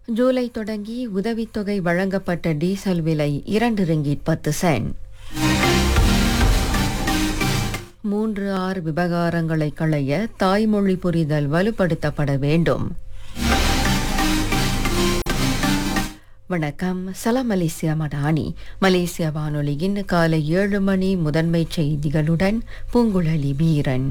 ஜூலை தொடங்கி உதவித்தொகை வழங்கப்பட்ட டீசல் விலை இரண்டு ரிங்கிட் பத்து சென்ட் மூன்று ஆறு விவகாரங்களை களைய தாய்மொழி புரிதல் வலுப்படுத்தப்பட வேண்டும் வணக்கம் சலாம் மலேசியா மடானி மலேசிய வானொலியின் காலை ஏழு மணி முதன்மை செய்திகளுடன் பூங்குழலி வீரன்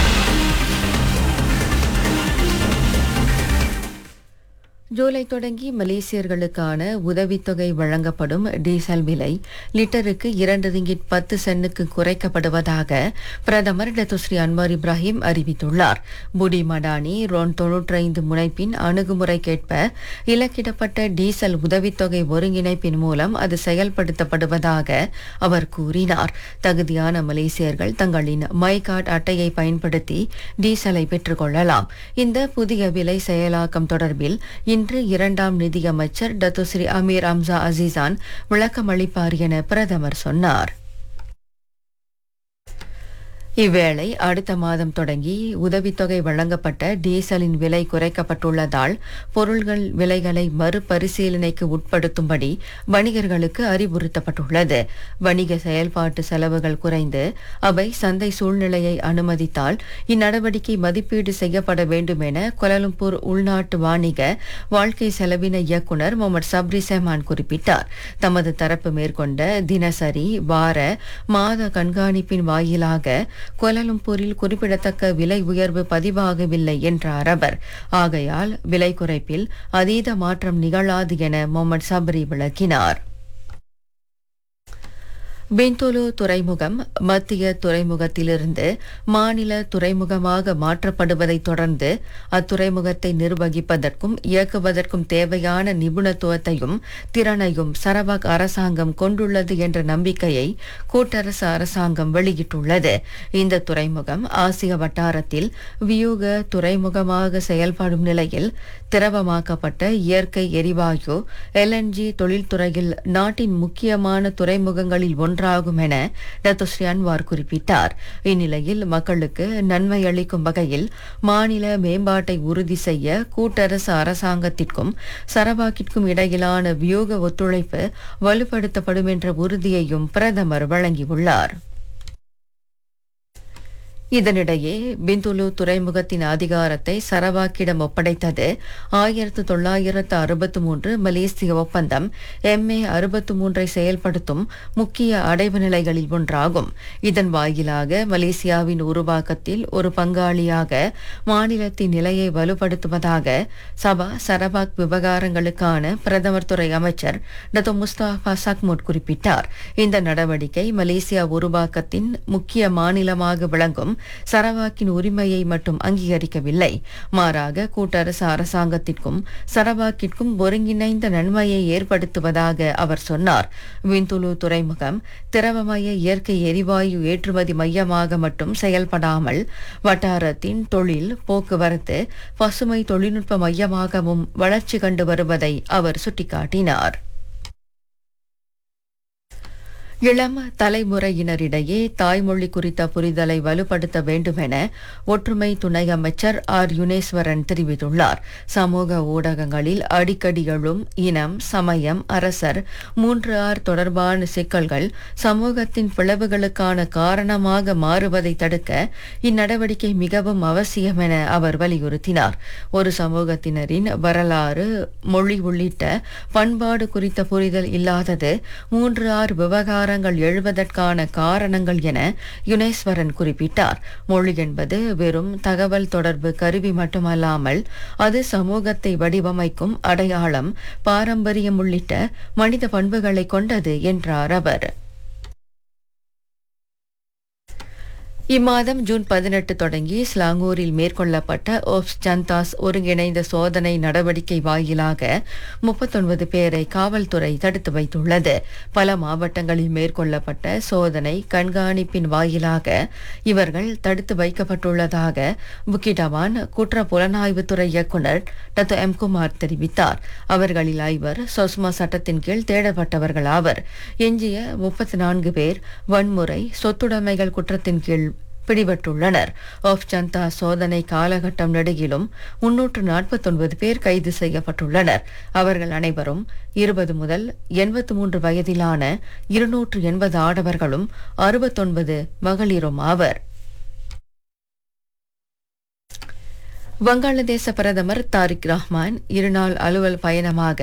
ஜூலை தொடங்கி மலேசியர்களுக்கான உதவித்தொகை வழங்கப்படும் டீசல் விலை லிட்டருக்கு இரண்டு ரிங்கிட் பத்து சென்னுக்கு குறைக்கப்படுவதாக பிரதமர் டத்துஸ்ரீ அன்வார் இப்ராஹிம் அறிவித்துள்ளார் புடி மடானி ரோன் தொன்னூற்றைந்து முனைப்பின் அணுகுமுறைக்கேற்ப இலக்கிடப்பட்ட டீசல் உதவித்தொகை ஒருங்கிணைப்பின் மூலம் அது செயல்படுத்தப்படுவதாக அவர் கூறினார் தகுதியான மலேசியர்கள் தங்களின் மை கார்டு அட்டையை பயன்படுத்தி டீசலை பெற்றுக்கொள்ளலாம் இந்த புதிய விலை செயலாக்கம் தொடர்பில் இன்று இரண்டாம் நிதியமைச்சர் டத்துஸ்ரீ அமீர் அம்சா அசீசான் விளக்கமளிப்பார் என பிரதமர் சொன்னார் இவ்வேளை அடுத்த மாதம் தொடங்கி உதவித்தொகை வழங்கப்பட்ட டீசலின் விலை குறைக்கப்பட்டுள்ளதால் பொருள்கள் விலைகளை மறுபரிசீலனைக்கு உட்படுத்தும்படி வணிகர்களுக்கு அறிவுறுத்தப்பட்டுள்ளது வணிக செயல்பாட்டு செலவுகள் குறைந்து அவை சந்தை சூழ்நிலையை அனுமதித்தால் இந்நடவடிக்கை மதிப்பீடு செய்யப்பட வேண்டும் என கொலலும்பூர் உள்நாட்டு வாணிக வாழ்க்கை செலவின இயக்குநர் முகமது சப்ரி செஹ்மான் குறிப்பிட்டார் தமது தரப்பு மேற்கொண்ட தினசரி வார மாத கண்காணிப்பின் வாயிலாக கோலாலம்பூரில் குறிப்பிடத்தக்க விலை உயர்வு பதிவாகவில்லை என்றார் அவர் ஆகையால் விலை குறைப்பில் அதீத மாற்றம் நிகழாது என முகமது சபரி விளக்கினார் பெந்தோலு துறைமுகம் மத்திய துறைமுகத்திலிருந்து மாநில துறைமுகமாக மாற்றப்படுவதைத் தொடர்ந்து அத்துறைமுகத்தை நிர்வகிப்பதற்கும் இயக்குவதற்கும் தேவையான நிபுணத்துவத்தையும் திறனையும் சரவாக் அரசாங்கம் கொண்டுள்ளது என்ற நம்பிக்கையை கூட்டரசு அரசாங்கம் வெளியிட்டுள்ளது இந்த துறைமுகம் ஆசிய வட்டாரத்தில் வியூக துறைமுகமாக செயல்படும் நிலையில் திரவமாக்கப்பட்ட இயற்கை எரிவாயு எல்என்ஜி தொழில்துறையில் நாட்டின் முக்கியமான துறைமுகங்களில் ஒன்று ஒன்றாகும் என டத்துஸ்ரீ அன்வார் குறிப்பிட்டார் இந்நிலையில் மக்களுக்கு நன்மை அளிக்கும் வகையில் மாநில மேம்பாட்டை உறுதி செய்ய கூட்டரசு அரசாங்கத்திற்கும் சரவாக்கிற்கும் இடையிலான வியூக ஒத்துழைப்பு வலுப்படுத்தப்படும் என்ற உறுதியையும் பிரதமர் வழங்கியுள்ளார் இதனிடையே பிந்துலு துறைமுகத்தின் அதிகாரத்தை சரவாக்கிடம் ஒப்படைத்தது ஆயிரத்து தொள்ளாயிரத்து அறுபத்து மூன்று மலேசிய ஒப்பந்தம் எம்ஏ அறுபத்து மூன்றை செயல்படுத்தும் முக்கிய அடைவு நிலைகளில் ஒன்றாகும் இதன் வாயிலாக மலேசியாவின் உருவாக்கத்தில் ஒரு பங்காளியாக மாநிலத்தின் நிலையை வலுப்படுத்துவதாக சபா சரவாக் விவகாரங்களுக்கான பிரதமர் துறை அமைச்சர் டத்தோ முஸ்தாஃபா சக்முட் குறிப்பிட்டார் இந்த நடவடிக்கை மலேசியா உருவாக்கத்தின் முக்கிய மாநிலமாக விளங்கும் சரவாக்கின் உரிமையை மட்டும் அங்கீகரிக்கவில்லை மாறாக கூட்டரசு அரசாங்கத்திற்கும் சரவாக்கிற்கும் ஒருங்கிணைந்த நன்மையை ஏற்படுத்துவதாக அவர் சொன்னார் விந்துலு துறைமுகம் திரவமய இயற்கை எரிவாயு ஏற்றுமதி மையமாக மட்டும் செயல்படாமல் வட்டாரத்தின் தொழில் போக்குவரத்து பசுமை தொழில்நுட்ப மையமாகவும் வளர்ச்சி கண்டு வருவதை அவர் சுட்டிக்காட்டினார் இளம் தலைமுறையினரிடையே தாய்மொழி குறித்த புரிதலை வலுப்படுத்த வேண்டும் என ஒற்றுமை துணை அமைச்சர் ஆர் யுனேஸ்வரன் தெரிவித்துள்ளார் சமூக ஊடகங்களில் அடிக்கடி எழும் இனம் சமயம் அரசர் மூன்று ஆர் தொடர்பான சிக்கல்கள் சமூகத்தின் பிளவுகளுக்கான காரணமாக மாறுவதை தடுக்க இந்நடவடிக்கை மிகவும் அவசியம் என அவர் வலியுறுத்தினார் ஒரு சமூகத்தினரின் வரலாறு மொழி உள்ளிட்ட பண்பாடு குறித்த புரிதல் இல்லாதது மூன்று ஆறு விவகார விவகாரங்கள் எழுவதற்கான காரணங்கள் என யுனேஸ்வரன் குறிப்பிட்டார் மொழி என்பது வெறும் தகவல் தொடர்பு கருவி மட்டுமல்லாமல் அது சமூகத்தை வடிவமைக்கும் அடையாளம் பாரம்பரியம் உள்ளிட்ட மனித பண்புகளை கொண்டது என்றார் அவர் இம்மாதம் ஜூன் பதினெட்டு தொடங்கி ஸ்லாங்கூரில் மேற்கொள்ளப்பட்ட ஓப்ஸ் ஜந்தாஸ் ஒருங்கிணைந்த சோதனை நடவடிக்கை வாயிலாக முப்பத்தொன்பது பேரை காவல்துறை தடுத்து வைத்துள்ளது பல மாவட்டங்களில் மேற்கொள்ளப்பட்ட சோதனை கண்காணிப்பின் வாயிலாக இவர்கள் தடுத்து வைக்கப்பட்டுள்ளதாக புக்கிடவான் குற்ற புலனாய்வுத்துறை இயக்குநர் டத்து எம் குமார் தெரிவித்தார் அவர்களில் ஐவர் சொஸ்மா சட்டத்தின் கீழ் தேடப்பட்டவர்கள் ஆவர் எஞ்சிய முப்பத்தி நான்கு பேர் வன்முறை சொத்துடைமைகள் குற்றத்தின் கீழ் பிடிபட்டுள்ளனர் ஆஃப் ஜனதா சோதனை காலகட்டம் நெடுகிலும் முன்னூற்று நாற்பத்தொன்பது பேர் கைது செய்யப்பட்டுள்ளனர் அவர்கள் அனைவரும் இருபது முதல் எண்பத்து மூன்று வயதிலான இருநூற்று எண்பது ஆடவர்களும் அறுபத்தொன்பது மகளிரும் ஆவர் வங்காளதேச பிரதமர் தாரிக் ரஹ்மான் இருநாள் அலுவல் பயணமாக